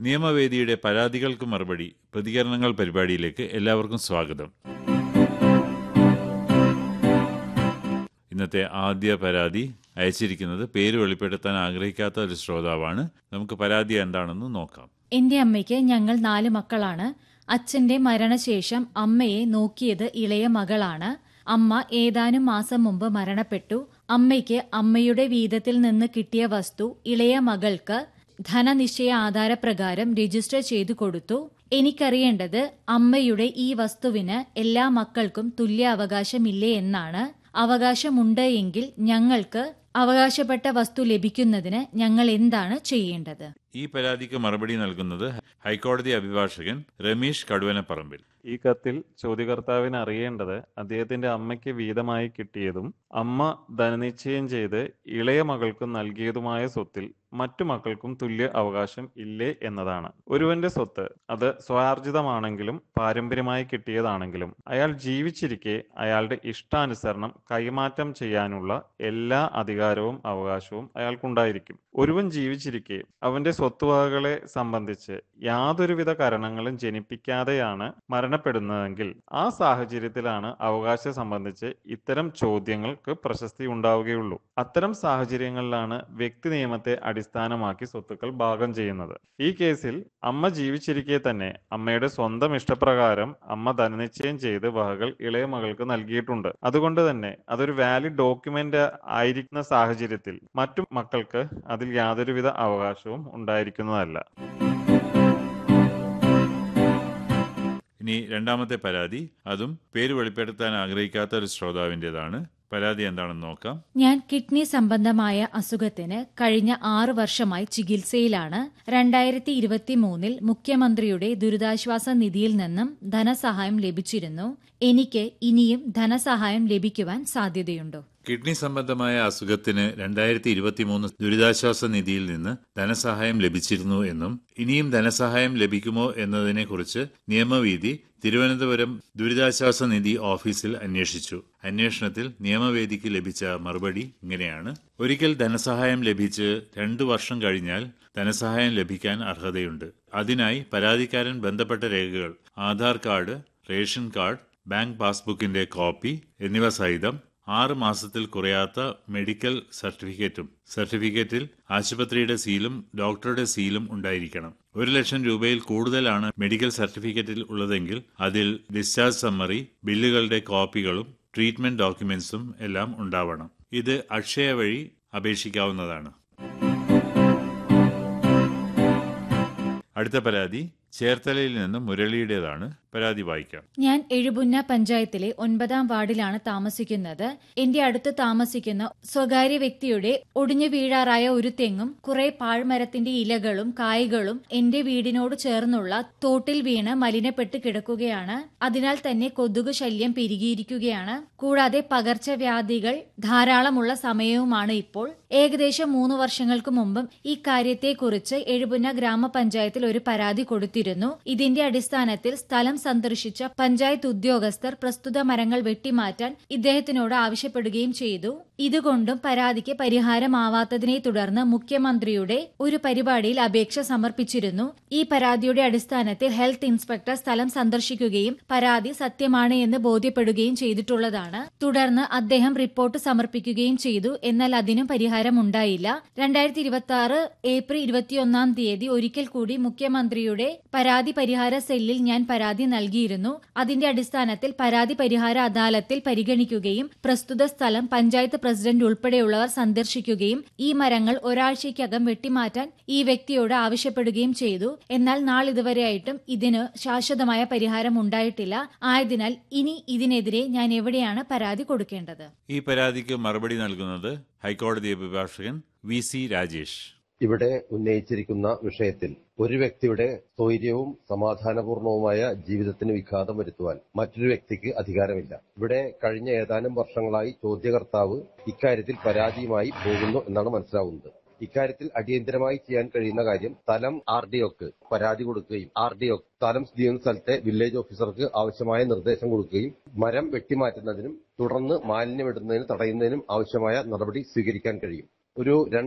നിയമവേദിയുടെ പരാതികൾക്ക് മറുപടി പ്രതികരണങ്ങൾ പരിപാടിയിലേക്ക് എല്ലാവർക്കും സ്വാഗതം ഇന്നത്തെ ആദ്യ പരാതി അയച്ചിരിക്കുന്നത് പേര് വെളിപ്പെടുത്താൻ ആഗ്രഹിക്കാത്ത ഒരു ശ്രോതാവാണ് നമുക്ക് പരാതി എന്താണെന്ന് നോക്കാം എന്റെ അമ്മയ്ക്ക് ഞങ്ങൾ നാല് മക്കളാണ് അച്ഛന്റെ മരണശേഷം അമ്മയെ നോക്കിയത് ഇളയ മകളാണ് അമ്മ ഏതാനും മാസം മുമ്പ് മരണപ്പെട്ടു അമ്മയ്ക്ക് അമ്മയുടെ വീതത്തിൽ നിന്ന് കിട്ടിയ വസ്തു ഇളയ മകൾക്ക് ധനനിശ്ചയ ആധാരപ്രകാരം രജിസ്റ്റർ ചെയ്തു കൊടുത്തു എനിക്കറിയേണ്ടത് അമ്മയുടെ ഈ വസ്തുവിന് എല്ലാ മക്കൾക്കും തുല്യ അവകാശമില്ലേ എന്നാണ് അവകാശമുണ്ട് എങ്കിൽ ഞങ്ങൾക്ക് അവകാശപ്പെട്ട വസ്തു ലഭിക്കുന്നതിന് ഞങ്ങൾ എന്താണ് ചെയ്യേണ്ടത് ഈ പരാതിക്ക് മറുപടി നൽകുന്നത് ഹൈക്കോടതി അഭിഭാഷകൻ രമേശ് കടുവനപ്പറമ്പിൽ ഈ കത്തിൽ ചോദ്യകർത്താവിന് അറിയേണ്ടത് അദ്ദേഹത്തിന്റെ അമ്മയ്ക്ക് വീതമായി കിട്ടിയതും അമ്മ ധനനിശ്ചയം ചെയ്ത് ഇളയ മകൾക്ക് നൽകിയതുമായ സ്വത്തിൽ മറ്റു മക്കൾക്കും തുല്യ അവകാശം ഇല്ലേ എന്നതാണ് ഒരുവന്റെ സ്വത്ത് അത് സ്വാർജിതമാണെങ്കിലും പാരമ്പര്യമായി കിട്ടിയതാണെങ്കിലും അയാൾ ജീവിച്ചിരിക്കെ അയാളുടെ ഇഷ്ടാനുസരണം കൈമാറ്റം ചെയ്യാനുള്ള എല്ലാ അധികാരവും അവകാശവും അയാൾക്കുണ്ടായിരിക്കും ഒരുവൻ ജീവിച്ചിരിക്കെ അവന്റെ സ്വത്തുവകകളെ സംബന്ധിച്ച് യാതൊരുവിധ കാരണങ്ങളും ജനിപ്പിക്കാതെയാണ് മരണപ്പെടുന്നതെങ്കിൽ ആ സാഹചര്യത്തിലാണ് അവകാശം സംബന്ധിച്ച് ഇത്തരം ചോദ്യങ്ങൾക്ക് പ്രശസ്തി ഉണ്ടാവുകയുള്ളൂ അത്തരം സാഹചര്യങ്ങളിലാണ് വ്യക്തി നിയമത്തെ അടിസ്ഥാനമാക്കി സ്വത്തുക്കൾ ഭാഗം ചെയ്യുന്നത് ഈ കേസിൽ അമ്മ ജീവിച്ചിരിക്കെ തന്നെ അമ്മയുടെ സ്വന്തം ഇഷ്ടപ്രകാരം അമ്മ ധനനിശ്ചയം ചെയ്ത് വകകൾ ഇളയ മകൾക്ക് നൽകിയിട്ടുണ്ട് അതുകൊണ്ട് തന്നെ അതൊരു വാലിഡ് ഡോക്യുമെന്റ് ആയിരിക്കുന്ന സാഹചര്യത്തിൽ മറ്റു മക്കൾക്ക് അതിൽ യാതൊരുവിധ അവകാശവും ഉണ്ടായിരിക്കുന്നതല്ല ഇനി രണ്ടാമത്തെ പരാതി അതും പേര് വെളിപ്പെടുത്താൻ ആഗ്രഹിക്കാത്ത ഒരു ശ്രോതാവിൻ്റെതാണ് പരാതി എന്താണെന്ന് നോക്കാം ഞാൻ കിഡ്നി സംബന്ധമായ അസുഖത്തിന് കഴിഞ്ഞ ആറ് വർഷമായി ചികിത്സയിലാണ് രണ്ടായിരത്തി ഇരുപത്തി മൂന്നിൽ മുഖ്യമന്ത്രിയുടെ ദുരിതാശ്വാസ നിധിയിൽ നിന്നും ധനസഹായം ലഭിച്ചിരുന്നു എനിക്ക് ഇനിയും ധനസഹായം ലഭിക്കുവാൻ സാധ്യതയുണ്ടോ കിഡ്നി സംബന്ധമായ അസുഖത്തിന് രണ്ടായിരത്തി ഇരുപത്തിമൂന്ന് ദുരിതാശ്വാസ നിധിയിൽ നിന്ന് ധനസഹായം ലഭിച്ചിരുന്നു എന്നും ഇനിയും ധനസഹായം ലഭിക്കുമോ എന്നതിനെക്കുറിച്ച് നിയമവീതി തിരുവനന്തപുരം ദുരിതാശ്വാസ നിധി ഓഫീസിൽ അന്വേഷിച്ചു അന്വേഷണത്തിൽ നിയമവേദിക്ക് ലഭിച്ച മറുപടി ഇങ്ങനെയാണ് ഒരിക്കൽ ധനസഹായം ലഭിച്ച് രണ്ടു വർഷം കഴിഞ്ഞാൽ ധനസഹായം ലഭിക്കാൻ അർഹതയുണ്ട് അതിനായി പരാതിക്കാരൻ ബന്ധപ്പെട്ട രേഖകൾ Aadhaar card ration card bank പാസ്ബുക്കിന്റെ കോപ്പി എന്നിവ സഹിതം ആറ് മാസത്തിൽ കുറയാത്ത മെഡിക്കൽ സർട്ടിഫിക്കറ്റും സർട്ടിഫിക്കറ്റിൽ ആശുപത്രിയുടെ സീലും ഡോക്ടറുടെ സീലും ഉണ്ടായിരിക്കണം ഒരു ലക്ഷം രൂപയിൽ കൂടുതലാണ് മെഡിക്കൽ സർട്ടിഫിക്കറ്റിൽ ഉള്ളതെങ്കിൽ അതിൽ ഡിസ്ചാർജ് സമ്മറി ബില്ലുകളുടെ കോപ്പികളും ട്രീറ്റ്മെന്റ് ഡോക്യുമെന്റ്സും എല്ലാം ഉണ്ടാവണം ഇത് അക്ഷയ വഴി അപേക്ഷിക്കാവുന്നതാണ് അടുത്ത പരാതി ചേർത്തലയിൽ നിന്ന് മുരളിയുടേതാണ് പരാതി വായിക്കാം ഞാൻ എഴുപുന്ന പഞ്ചായത്തിലെ ഒൻപതാം വാർഡിലാണ് താമസിക്കുന്നത് എന്റെ അടുത്ത് താമസിക്കുന്ന സ്വകാര്യ വ്യക്തിയുടെ ഒടിഞ്ഞു വീഴാറായ ഒരു തെങ്ങും കുറെ പാഴ്മരത്തിന്റെ ഇലകളും കായ്കളും എന്റെ വീടിനോട് ചേർന്നുള്ള തോട്ടിൽ വീണ് മലിനപ്പെട്ട് കിടക്കുകയാണ് അതിനാൽ തന്നെ കൊതുക് ശല്യം പെരുകിയിരിക്കുകയാണ് കൂടാതെ പകർച്ചവ്യാധികൾ ധാരാളമുള്ള സമയവുമാണ് ഇപ്പോൾ ഏകദേശം മൂന്ന് വർഷങ്ങൾക്ക് മുമ്പും ഈ കാര്യത്തെക്കുറിച്ച് എഴുപുന്ന ഗ്രാമപഞ്ചായത്തിൽ ഒരു പരാതി കൊടുത്തിരുന്നു ഇതിന്റെ അടിസ്ഥാനത്തിൽ സ്ഥലം സന്ദർശിച്ച പഞ്ചായത്ത് ഉദ്യോഗസ്ഥർ പ്രസ്തുത മരങ്ങൾ വെട്ടിമാറ്റാൻ ഇദ്ദേഹത്തിനോട് ആവശ്യപ്പെടുകയും ചെയ്തു ഇതുകൊണ്ടും പരാതിക്ക് പരിഹാരമാവാത്തതിനെ തുടർന്ന് മുഖ്യമന്ത്രിയുടെ ഒരു പരിപാടിയിൽ അപേക്ഷ സമർപ്പിച്ചിരുന്നു ഈ പരാതിയുടെ അടിസ്ഥാനത്തിൽ ഹെൽത്ത് ഇൻസ്പെക്ടർ സ്ഥലം സന്ദർശിക്കുകയും പരാതി സത്യമാണ് എന്ന് ബോധ്യപ്പെടുകയും ചെയ്തിട്ടുള്ളതാണ് തുടർന്ന് അദ്ദേഹം റിപ്പോർട്ട് സമർപ്പിക്കുകയും ചെയ്തു എന്നാൽ അതിനും പരിഹാരം ഉണ്ടായില്ല രണ്ടായിരത്തി ഇരുപത്തി ആറ് ഏപ്രിൽ ഇരുപത്തിയൊന്നാം തീയതി ഒരിക്കൽ കൂടി മുഖ്യമന്ത്രിയുടെ പരാതി പരിഹാര സെല്ലിൽ ഞാൻ പരാതി നൽകിയിരുന്നു അതിന്റെ അടിസ്ഥാനത്തിൽ പരാതി പരിഹാര അദാലത്തിൽ പരിഗണിക്കുകയും പ്രസ്തുത സ്ഥലം പഞ്ചായത്ത് പ്രസിഡന്റ് ഉൾപ്പെടെയുള്ളവർ സന്ദർശിക്കുകയും ഈ മരങ്ങൾ ഒരാഴ്ചയ്ക്കകം വെട്ടിമാറ്റാൻ ഈ വ്യക്തിയോട് ആവശ്യപ്പെടുകയും ചെയ്തു എന്നാൽ നാളിതുവരെയായിട്ടും ഇതിന് ശാശ്വതമായ പരിഹാരം ഉണ്ടായിട്ടില്ല ആയതിനാൽ ഇനി ഇതിനെതിരെ ഞാൻ എവിടെയാണ് പരാതി കൊടുക്കേണ്ടത് ഈ പരാതിക്ക് മറുപടി നൽകുന്നത് ഹൈക്കോടതി അഭിഭാഷകൻ വി സി രാജേഷ് ഇവിടെ ഉന്നയിച്ചിരിക്കുന്ന വിഷയത്തിൽ ഒരു വ്യക്തിയുടെ സ്വൈര്യവും സമാധാനപൂർണവുമായ ജീവിതത്തിന് വിഘാതം വരുത്തുവാൻ മറ്റൊരു വ്യക്തിക്ക് അധികാരമില്ല ഇവിടെ കഴിഞ്ഞ ഏതാനും വർഷങ്ങളായി ചോദ്യകർത്താവ് ഇക്കാര്യത്തിൽ പരാതിയുമായി പോകുന്നു എന്നാണ് മനസ്സിലാവുന്നത് ഇക്കാര്യത്തിൽ അടിയന്തരമായി ചെയ്യാൻ കഴിയുന്ന കാര്യം സ്ഥലം ആർ ഡി ഒക്ക് പരാതി കൊടുക്കുകയും ആർ ഡി ഒ സ്ഥലം സ്ഥിതി ചെയ്യുന്ന സ്ഥലത്തെ വില്ലേജ് ഓഫീസർക്ക് ആവശ്യമായ നിർദ്ദേശം കൊടുക്കുകയും മരം വെട്ടിമാറ്റുന്നതിനും തുടർന്ന് മാലിന്യം ഇടുന്നതിനും തടയുന്നതിനും ആവശ്യമായ നടപടി സ്വീകരിക്കാൻ കഴിയും ഒരു